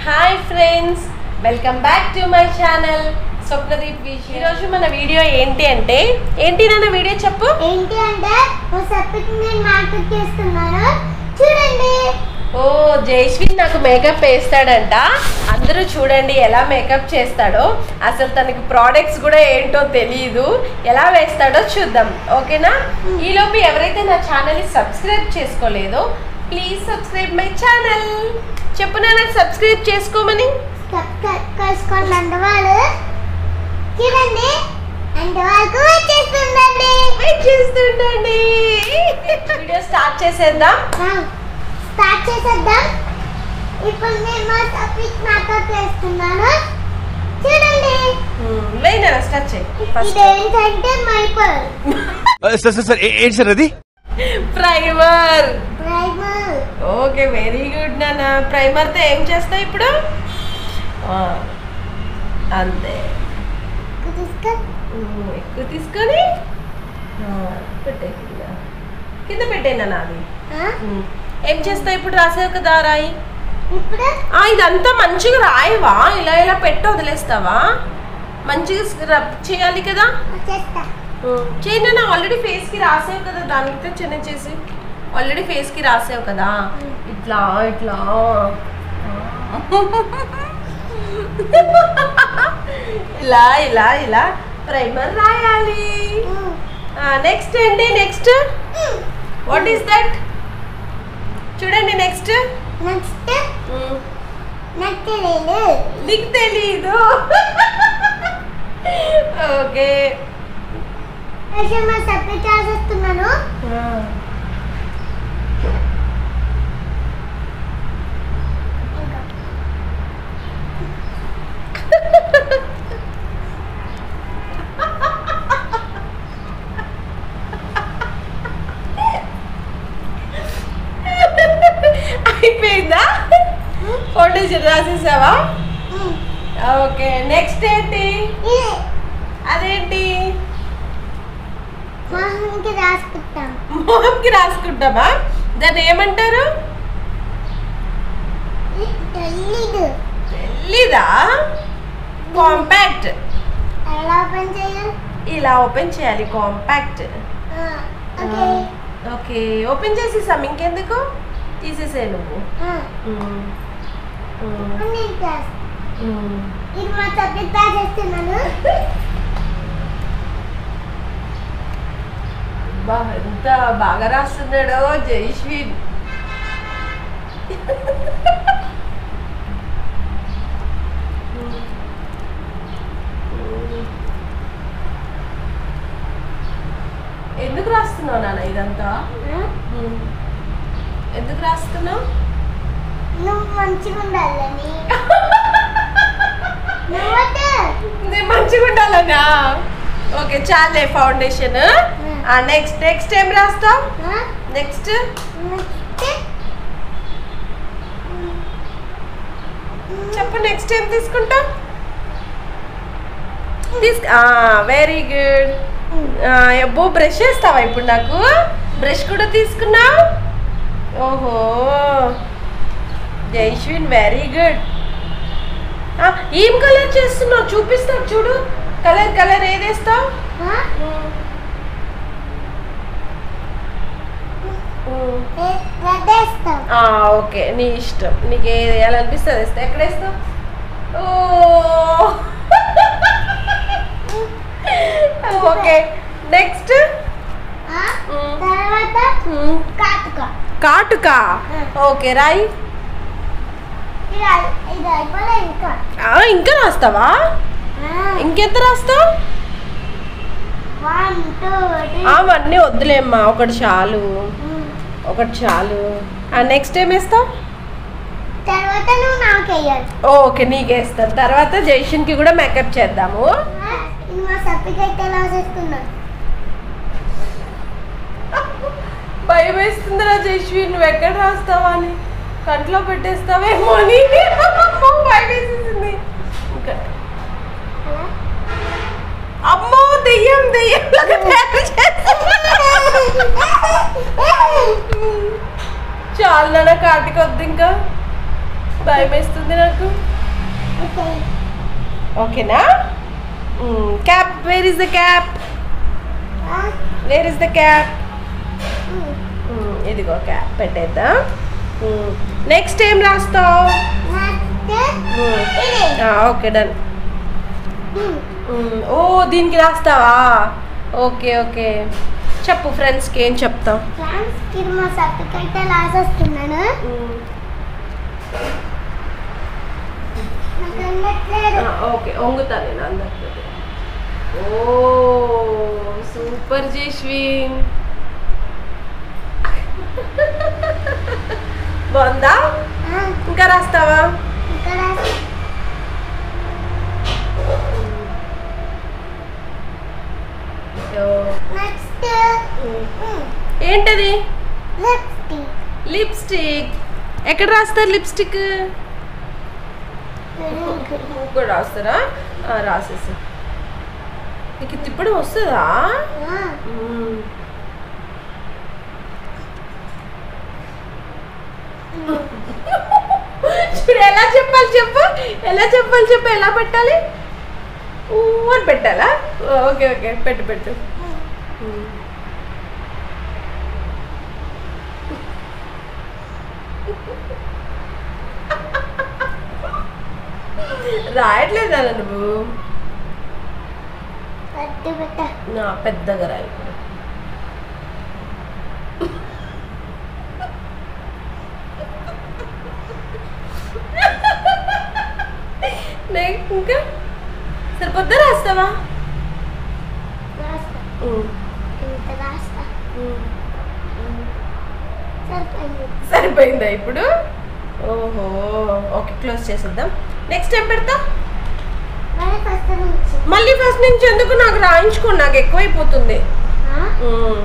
Hi friends welcome back to my channel Swapnadeep Vish ఈరోజు మన video ఏంటి అంటే ఏంటి నాన్న వీడియో చెప్పు ఏంటి అంటే ఓ సప్పికి నేను మార్కెట్ చేస్తున్నాను చూడండి ఓ జైస్విన్ నాకు మేకప్ వేస్తాడంట అందరూ చూడండి ఎలా మేకప్ చేస్తాడో అసలు తనకి ప్రోడక్ట్స్ కూడా ఏంటో తెలియదు ఎలా వేస్తాడో చూద్దాం ఓకేనా ఈలోపు ఎవరైతే నా ఛానల్ని సబ్స్క్రైబ్ చేసుకోలేదో ప్లీజ్ సబ్స్క్రైబ్ మై ఛానల్ చెప్పు నాన్న సబ్స్క్రైబ్ చేసుకోమని కలుసుకోండి అండవాళ్ళు చూడండి అండవాళ్ళకు వచ్చేస్తుందండి వెయిట్ చేస్తుండండి వీడియో స్టార్ట్ చేసేద్దాం స్టార్ట్ చేసేద్దాం ఇప్పుడు నేను మా సప్పికి మేకప్ చేస్తున్నాను చూడండి వెయినా స్టార్ట్ చేయి ఫస్ట్ ఇదేంటంటే మైపర్ సార్ సార్ సార్ ఏ- ఏంటి సార్ అది primer primer okay very good నాన్న ప్రైమర్తో ఏం చేస్తావు ఇప్పుడు ఆ, అంతే తీసుకో ఉమ్, ఎక్కువ తీసుకొని ఆ, పెట్టే కింద కింద పెట్టేనా నాది ఆ? ఉమ్, ఏం చేస్తావు ఇప్పుడు రాసావు కదా రాయి ఇప్పుడు ఆ, ఇదంతా మంచిగా రాయవా ఇలా ఇలా పెట్టి వదిలేస్తావా మంచిగా రబ్ చేయాలి కదా వచ్చేస్తా చేయండి నా ఆల్రెడీ ఫేస్ కి రాసావు కదా దానితో చిన్న చేసి ఆల్రెడీ ఫేస్ కి రాసావు కదా ఇట్లా ఇట్లా ఇలా ఇలా ఇలా ప్రైమర్ రాయాలి ఉమ్. నెక్స్ట్ ఏంటి నెక్స్ట్ వాట్ ఈస్ దట్ చూడండి నెక్స్ట్ నెక్స్ట్ నాకు తెలియదు నీకు తెలీదు ఓకే అయితే మా సబ్మిట్ చేసేస్తున్నాను అయిపోయిందా ఫౌండేషన్ రాసేసావా ఓకే నెక్స్ట్ ఏంటి ఇది అదేంటి మొహంకి రాసుకుంటాం మొహంకి రాసుకుంటామా దాన్ని ఏమంటారు ఇది తెలీదు తెలీదా కాంపాక్ట్ ఎలా ఓపెన్ చేయాలి ఇలా ఓపెన్ చేయాలి కాంపాక్ట్ ఆ, ఓకే ఓకే ఓపెన్ చేసేసాం ఇంకెందుకు తీసేసే నువ్వు ఆ, మ్మ్. మ్మ్. ఇప్పుడు నేను చేస్తా మ్మ్. ఇది మా సబ్మిట్ చేసేస్తున్నాను బా ఎంత బాగా రాస్తున్నాడో జైష్విన్ ఎందుకు రాస్తున్నావు నాన్న ఇదంతా ఆ, ఎందుకు రాస్తున్నావు నువ్వు మంచిగా ఉండాలని నువ్వతే నేను మంచిగా ఉండాలనా ఓకే చాలే ఫౌండేషన్ నెక్స్ట్ నెక్స్ట్ ఏం రాస్తావు నెక్స్ట్ నెక్స్ట్ చెప్పు నెక్స్ట్ ఏం తీసుకుంటావు తీసుకు వెరీ గుడ్ ఎబ్బో బ్రష్ చేస్తావా ఇప్పుడు నాకు బ్రష్ కూడా తీసుకున్నావు ఓహో జైష్విన్ వెరీ గుడ్ ఏం కలర్ చేస్తున్నావు చూపిస్తావు చూడు కలర్ కలర్ ఏదేస్తావు రెడ్డేస్తాం ఓకే నీ ఇష్టం నీకు ఏది వేయాలనిపిస్తుంది వేస్తా ఎక్కడ వేస్తావు ఓ ఓకే నెక్స్ట్ తర్వాత కాటుక కాటుక ఓకే రాయి ఇది ఇది అయిపోలే ఇంకా ఆ, ఇంకా రాస్తావా ఇంకెంత రాస్తావు వన్ టూ అవన్నీ వద్దులేమ్మా ఒకటి చాలు ఒకటి చాలు నెక్స్ట్ ఏం వేస్తావు తర్వాత నువ్వు నాకు వేయాలి ఓకే నీకేస్తాను తర్వాత జైషన్కి కూడా మేకప్ చేద్దాము ఇది మా సర్టిఫికేట్ ఎలా చేస్తున్నా భయం వేస్తుందిరా జైష్వి నువ్వు ఎక్కడ రాస్తావా అని కంట్లో పెట్టేస్తావేమో అని అమ్మో, భయం వేసేసింది ఇంకా అమ్మో దెయ్యం దెయ్యం లాగా తయారు చేస్తుంది. చాలు నాన్న కాటికి వద్దు ఇంకా భయం వేస్తుంది నాకు ఓకే ఓకేనా cap where is the cap where is the cap ఇదిగో క్యాప్ పెట్టేద్దాం నెక్స్ట్ ఏం రాస్తావు నెక్స్ట్ ఇది ఓకే డన్ ఓ దీనికి రాస్తావా ఓకే ఓకే చెప్పు ఫ్రెండ్స్కి ఏం చెప్తావు ఫ్రాన్స్ కి మా సర్టిఫికెట్ రాసేస్తున్నాను నాకు వెళ్ళట్లేదు ఓకే వంగుతా నేను అందరితో ఓ సూపర్ జేష్విన్ బాగుందా ఆ, ఇంకా రాస్తావా ఇంకా రాసి ఓ, నెక్స్ట్ ఏంటది లిప్స్టిక్ లిప్స్టిక్ ఎక్కడ రాస్తారు లిప్స్టిక్ కూడా రాస్తారా ఆ, రాసేసి నీకు తిప్పడం వస్తుందా మ్మ్. చూడు ఎలా చెప్పాలి చెప్పు ఎలా చెప్పాలి చెప్పు ఎలా పెట్టాలి ఊ అని పెట్టాలా ఓకే ఓకే పెట్టు పెట్టు రాయట్లేదా నువ్వు పెద్ద పెట్ట నా పెద్దగా రాయి ఇప్పుడు. నెక్స్ట్ ఇంకా సరిపోద్దా రాస్తావా రాస్తా ఇంత రాస్తా సరిపోయింది సరిపోయిందా ఇప్పుడు ఓహో ఓకే క్లోజ్ చేసేద్దాం నెక్స్ట్ ఏం పెడతా మరి ఫస్ట్ నుంచి మళ్ళీ ఫస్ట్ నుంచి ఎందుకు నాకు రాయించుకో నాకు ఎక్కువైపోతుంది ఆ? మ్మ్.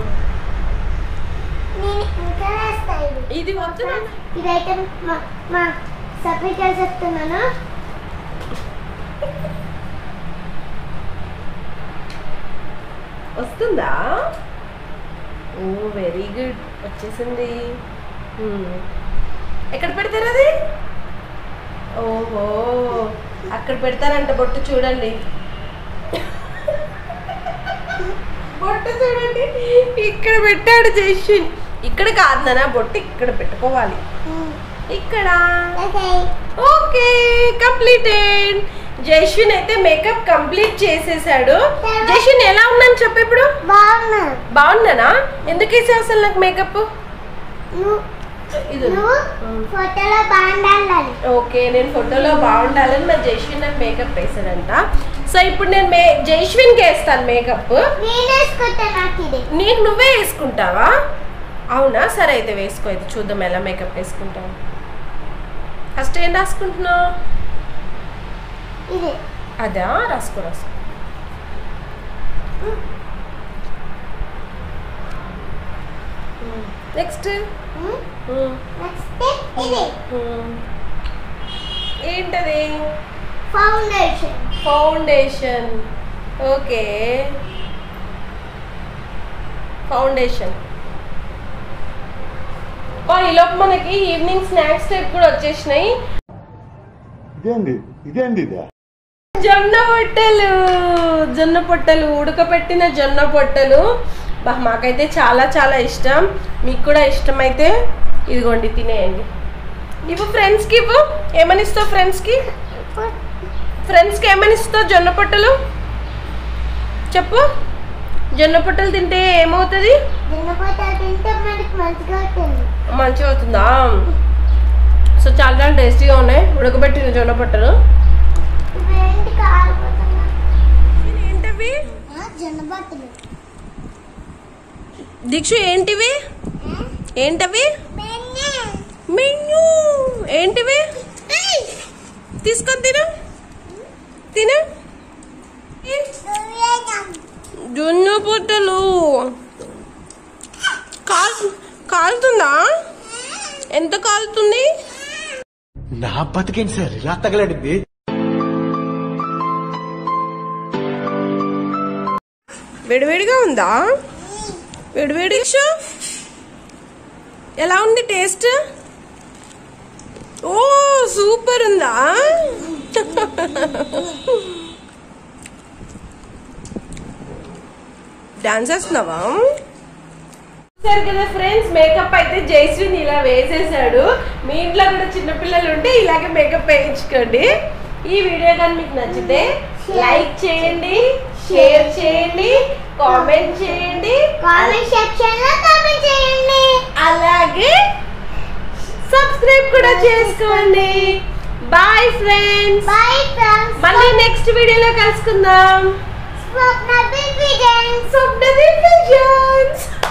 నేను ఇంకా రాస్తా ఇది ఇది వద్దు నాన్న. ఇదైతే మా మా సర్టిఫికెట్ చెప్తున్నాను వస్తుందా ఓ వెరీ గుడ్ వచ్చేసింది మ్మ్. ఎక్కడ పెడతారు అది ఓహో అక్కడ పెడతారంట బొట్టు చూడండి బొట్టు చూడండి ఇక్కడ పెట్టాడు జైశ్విన్ ఇక్కడ కాదు నాన్న బొట్టు ఇక్కడ పెట్టుకోవాలి ఇక్కడ ఓకే ఓకే కంప్లీటెడ్ జైశ్విన్ అయితే మేకప్ కంప్లీట్ చేసేసాడు జైశ్విన్ ఎలా ఉన్నాను చెప్పు ఇప్పుడు బాగున్నా బాగున్నానా ఎందుకు వేసావు అసలు నాకు మేకప్ నువ్వు ఇది నువ్వు ఫోటోలో బాగుండాలని ఓకే నేను ఫోటోలో బాగుండాలని మా జైశ్విన్ నాకు మేకప్ వేసాడంట సో ఇప్పుడు నేను మే జైశ్విన్కి వేస్తాను మేకప్ నేను వేసుకుంటా నాకు ఇది నీకు నువ్వే వేసుకుంటావా అవునా సరే అయితే వేసుకో అయితే చూద్దాం ఎలా మేకప్ వేసుకుంటావు ఫస్ట్ ఏం రాసుకుంటున్నావు ఇది అదా రాసుకో రాసుకో నెక్స్ట్ నెక్స్ట్ ఇది ఏంటది ఫౌండేషన్ ఫౌండేషన్ ఓకే ఫౌండేషన్ ఈలోపు మనకి ఈవినింగ్ స్నాక్స్ టైప్ కూడా వచ్చేసినాయి ఇదేంది ఇదేంది ఇదే జొన్న పొట్టలు జొన్న పొట్టలు ఉడకపెట్టిన జొన్న పొట్టలు బా మాకైతే చాలా చాలా ఇష్టం మీకు కూడా ఇష్టమైతే ఇదిగోండి తినేయండి ఇవ్వు ఫ్రెండ్స్కి ఇవ్వు ఏమని ఇస్తావు ఫ్రెండ్స్కి ఫ్రెండ్స్కి ఏమని ఇస్తావు జొన్న పొట్టలు చెప్పు జొన్న పొట్టలు తింటే ఏమవుతుంది దిన్నపోతాలు తింటే మనకి మంచిగా అవుతుంది మంచిగా అవుతుందా సో చాలా చాలా టేస్టీగా ఉన్నాయి ఉడకబెట్టిన జొన్న పొట్టలు ఇప్పుడు ఏంటి కాలిపోతున్నా ఏంటవి జొన్న బట్టలు దీక్షు ఏంటివి ఏంటవి మెన్యూ ఏంటివి తీసుకొని తిను తిను జొన్న పొట్టలు కాల్ కాలుతుందా ఎంత కాలుతుంది నా బతికేంటి సార్ ఇలా తగలడింది వేడివేడిగా ఉందా వేడివేడి దీక్షు ఎలా ఉంది టేస్ట్ ఓ సూపర్ ఉందా డాన్స్ చేస్తున్నావా సరే కదా ఫ్రెండ్స్ మేకప్ అయితే జైశ్రీని ఇలా వేసేసాడు మీ ఇంట్లో కూడా చిన్నపిల్లలు ఉంటే ఇలాగే మేకప్ వేయించుకోండి ఈ వీడియో కానీ మీకు నచ్చితే లైక్ చేయండి షేర్ చేయండి కామెంట్ చేయండి కామెంట్ సెక్షన్ లో కామెంట్ చేయండి అలాగే సబ్స్క్రైబ్ కూడా చేసుకోండి బాయ్ ఫ్రెండ్స్ బై ఫ్రెండ్స్ మళ్ళీ నెక్స్ట్ వీడియోలో కలుసుకుందాం స్వప్న బిగ్ విజన్స్ స్వప్న దివ్య